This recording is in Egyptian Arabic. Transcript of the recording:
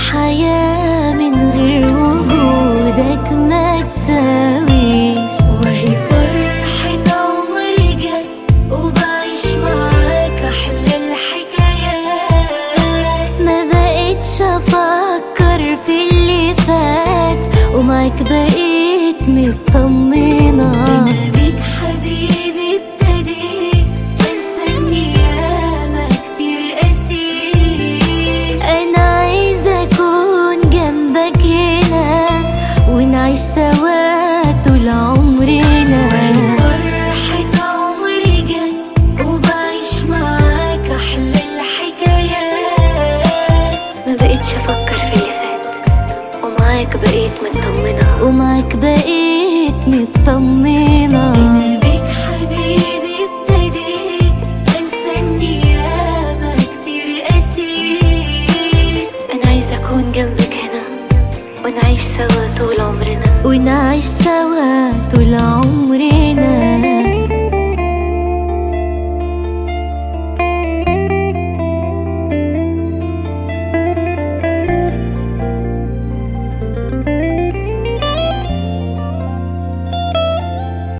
حياة من غير وجودك ما تساويش وهي فرحة عمري جت وبعيش معاك أحلى الحكايات ما بقتش افكر في اللي فات ومعاك بقيت مطمنة أنا بيك حبيبي ابتديت أنسى إني ياما كتير قسيت انا عايزة اكون جنبك هنا ونعيش سوا طول عمرنا فرحة عمري جت وبعيش معاك أحلى الحكايات ما بقتش افكر في اللي فات ومعاك بقيت مطمنة ومعاك بقيت مطمنة أنا بيك حبيبي ابتديت أنسى إني ياما كتير قسيت انا عايزة اكون جنبك هنا ونعيش سوا طول عمرنا ونعيش سوا طول عمرنا